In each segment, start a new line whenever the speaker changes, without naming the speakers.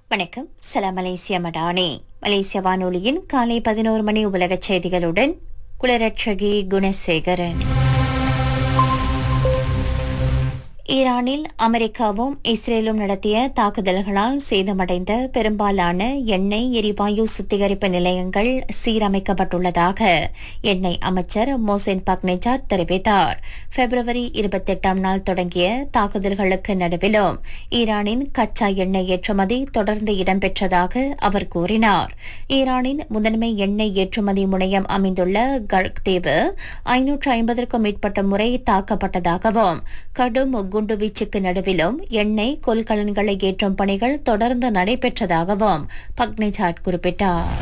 வணக்கம் சலாம் மலேசியா மடானி மலேசிய வானொலியின் காலை பதினோரு மணி உலகச் செய்திகளுடன் குலரட்சகி குணசேகரன் ஈரானில் அமெரிக்காவும் இஸ்ரேலும் நடத்திய தாக்குதல்களால் சேதமடைந்த பெரும்பாலான எண்ணெய் எரிவாயு சுத்திகரிப்பு நிலையங்கள் சீரமைக்கப்பட்டுள்ளதாக எண்ணெய் அமைச்சர் மோசென் பக்னேஜாத் தெரிவித்தார் பிப்ரவரி இருபத்தெட்டாம் நாள் தொடங்கிய தாக்குதல்களுக்கு நடுவிலும் ஈரானின் கச்சா எண்ணெய் ஏற்றுமதி தொடர்ந்து இடம்பெற்றதாக அவர் கூறினார் ஈரானின் முதன்மை எண்ணெய் ஏற்றுமதி முனையம் அமைந்துள்ள கர்க் தீவு ஐநூற்று ஐம்பதற்கும் மேற்பட்ட முறை தாக்கப்பட்டதாகவும் கடும் குண்டுவீச்சுக்கு நடுவிலும் எண்ணெய் கொள்கலன்களை ஏற்றும் பணிகள் தொடர்ந்து நடைபெற்றதாகவும் பக்னிஜாட் குறிப்பிட்டார்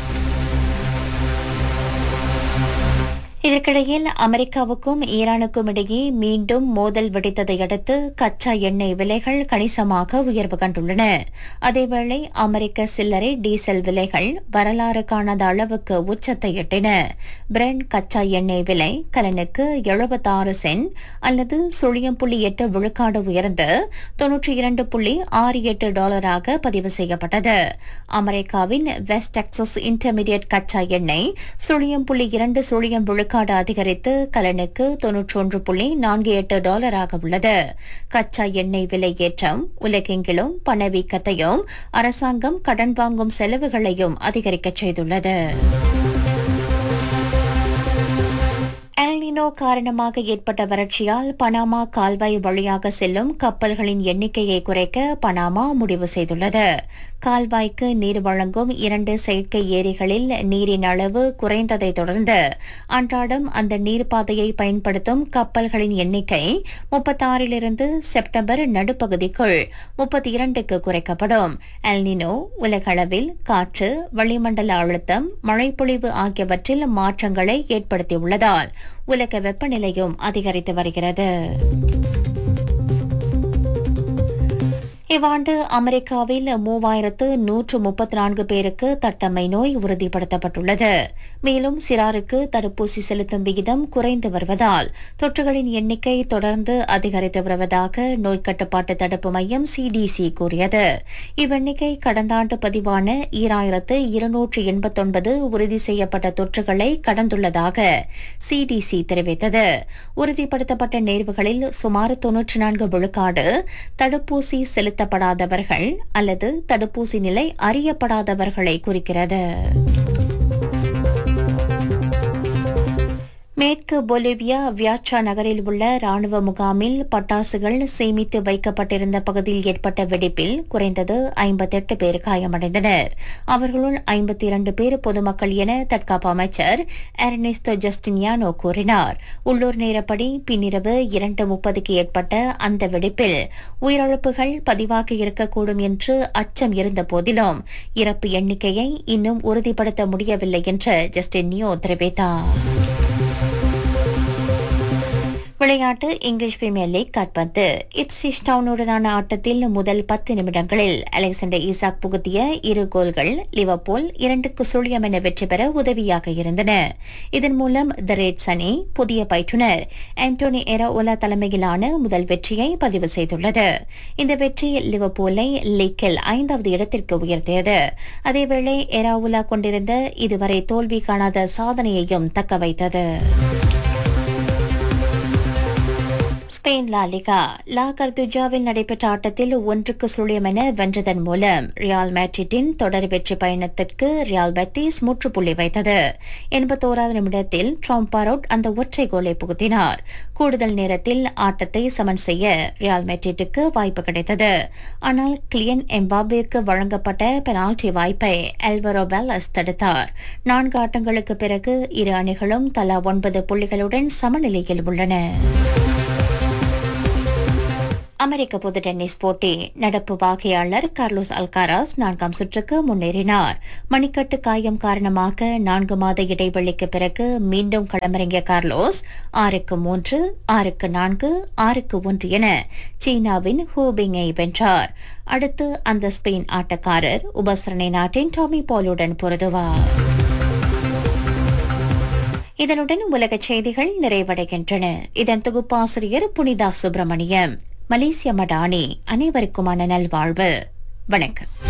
இதற்கிடையில் அமெரிக்காவுக்கும் ஈரானுக்கும் இடையே மீண்டும் மோதல் வெடித்ததை அடுத்து கச்சா எண்ணெய் விலைகள் கணிசமாக உயர்வு கண்டுள்ளன அதேவேளை அமெரிக்க சில்லறை டீசல் விலைகள் வரலாறு காணாத அளவுக்கு உச்சத்தை எட்டின பிரெண்ட் கச்சா எண்ணெய் விலை கலனுக்கு எழுபத்தாறு சென்ட் அல்லது சுழியம் புள்ளி எட்டு விழுக்காடு உயர்ந்து தொன்னூற்றி இரண்டு புள்ளி ஆறு எட்டு டாலராக பதிவு செய்யப்பட்டது அமெரிக்காவின் வெஸ்ட் டெக்சஸ் இன்டர்மீடியட் கச்சா எண்ணெய் சுழியம் புள்ளி இரண்டு சுழியம் விழுக்காடு அதிகரித்து கலனுக்கு தொன்னூற்றொன்று புள்ளி நான்கு எட்டு டாலராக உள்ளது கச்சா எண்ணெய் விலை ஏற்றம் உலகெங்கிலும் பணவீக்கத்தையும் அரசாங்கம் கடன் வாங்கும் செலவுகளையும் அதிகரிக்கச் செய்துள்ளது எல்னினோ காரணமாக ஏற்பட்ட வறட்சியால் பனாமா கால்வாய் வழியாக செல்லும் கப்பல்களின் எண்ணிக்கையை குறைக்க பனாமா முடிவு செய்துள்ளது கால்வாய்க்கு நீர் வழங்கும் இரண்டு செயற்கை ஏரிகளில் நீரின் அளவு குறைந்ததை தொடர்ந்து அன்றாடம் அந்த நீர்ப்பாதையை பயன்படுத்தும் கப்பல்களின் எண்ணிக்கை முப்பத்தாறிலிருந்து செப்டம்பர் நடுப்பகுதிக்குள் முப்பத்தி இரண்டுக்கு குறைக்கப்படும் எல்னினோ உலகளவில் காற்று வளிமண்டல அழுத்தம் மழைப்பொழிவு ஆகியவற்றில் மாற்றங்களை ஏற்படுத்தியுள்ளதால் உலக வெப்பநிலையும் அதிகரித்து வருகிறது இவ்வாண்டு அமெரிக்காவில் மூவாயிரத்து நூற்று முப்பத்தி நான்கு பேருக்கு தட்டம்மை நோய் உறுதிப்படுத்தப்பட்டுள்ளது மேலும் சிறாருக்கு தடுப்பூசி செலுத்தும் விகிதம் குறைந்து வருவதால் தொற்றுகளின் எண்ணிக்கை தொடர்ந்து அதிகரித்து வருவதாக நோய் கட்டுப்பாட்டு தடுப்பு மையம் சிடிசி கூறியது இவ்வெண்ணிக்கை கடந்த ஆண்டு பதிவான ஈராயிரத்து இருநூற்று எண்பத்தொன்பது உறுதி செய்யப்பட்ட தொற்றுகளை கடந்துள்ளதாக சிடிசி தெரிவித்தது உறுதிப்படுத்தப்பட்ட நேர்வுகளில் சுமார் தொன்னூற்றி நான்கு விழுக்காடு தடுப்பூசி செலுத்த செலுத்தப்படாதவர்கள் அல்லது தடுப்பூசி நிலை அறியப்படாதவர்களை குறிக்கிறது மேற்கு பொலிவியா வியாச்சா நகரில் உள்ள ராணுவ முகாமில் பட்டாசுகள் சேமித்து வைக்கப்பட்டிருந்த பகுதியில் ஏற்பட்ட வெடிப்பில் குறைந்தது ஐம்பத்தெட்டு பேர் காயமடைந்தனர் அவர்களுள் ஐம்பத்தி இரண்டு பேர் பொதுமக்கள் என தற்காப்பு அமைச்சர் எர்னெஸ்டோ ஜஸ்டினியானோ கூறினார் உள்ளூர் நேரப்படி பின்னிரவு இரண்டு முப்பதுக்கு ஏற்பட்ட அந்த வெடிப்பில் உயிரிழப்புகள் பதிவாகி இருக்கக்கூடும் என்று அச்சம் இருந்த போதிலும் இறப்பு எண்ணிக்கையை இன்னும் உறுதிப்படுத்த முடியவில்லை என்று ஜஸ்டினியோ தெரிவித்தார் விளையாட்டு இங்கிலீஷ் பிரீமியர் லீக் காட்பந்து இப்சிஷ் டவுனுடனான ஆட்டத்தில் முதல் பத்து நிமிடங்களில் அலெக்சாண்டர் ஈசாக் புகுத்திய இரு கோல்கள் லிவர்பூல் இரண்டுக்கு சுழியம் என வெற்றி பெற உதவியாக இருந்தன இதன் மூலம் த ரேட்ஸ் அணி புதிய பயிற்றுநர் ஆண்டோனி எரோலா தலைமையிலான முதல் வெற்றியை பதிவு செய்துள்ளது இந்த வெற்றி லிவர்பூலை லீக்கில் ஐந்தாவது இடத்திற்கு உயர்த்தியது அதேவேளை எராவுலா கொண்டிருந்த இதுவரை தோல்வி காணாத சாதனையையும் தக்க வைத்தது ஸ்பெயின் லா லிகா லா கர்துஜாவில் நடைபெற்ற ஆட்டத்தில் ஒன்றுக்கு சுழியம் என வென்றதன் மூலம் ரியால் மேட்ரிட்டின் தொடர் வெற்றி பயணத்திற்கு ரியால் பெத்திஸ் முற்றுப்புள்ளி வைத்தது எண்பத்தோராவது நிமிடத்தில் ட்ராம்பாரோட் அந்த ஒற்றை கோலை புகுத்தினார் கூடுதல் நேரத்தில் ஆட்டத்தை சமன் செய்ய ரியால் மேட்ரிட்டுக்கு வாய்ப்பு கிடைத்தது ஆனால் கிளியன் எம்பாபேக்கு வழங்கப்பட்ட பெனால்டி வாய்ப்பை எல்வரோ பெல்லஸ் தடுத்தார் நான்கு ஆட்டங்களுக்கு பிறகு இரு அணிகளும் தலா ஒன்பது புள்ளிகளுடன் சமநிலையில் உள்ளன அமெரிக்க பொது டென்னிஸ் போட்டி நடப்பு வாகையாளர் கார்லோஸ் அல்காராஸ் நான்காம் சுற்றுக்கு முன்னேறினார் மணிக்கட்டு காயம் காரணமாக நான்கு மாத இடைவெளிக்கு பிறகு மீண்டும் களமிறங்கிய கார்லோஸ் ஆறுக்கு மூன்று ஆறுக்கு நான்கு ஆறுக்கு ஒன்று என சீனாவின் ஹூபிங்கை வென்றார் அடுத்து அந்த ஸ்பெயின் ஆட்டக்காரர் உபசரணை நாட்டின் டாமி பாலுடன் பொருதுவார் இதனுடன் உலகச் செய்திகள் நிறைவடைகின்றன இதன் தொகுப்பாசிரியர் புனிதா சுப்பிரமணியம் மலேசிய மடானி அனைவருக்குமான நல்வாழ்வு வணக்கம்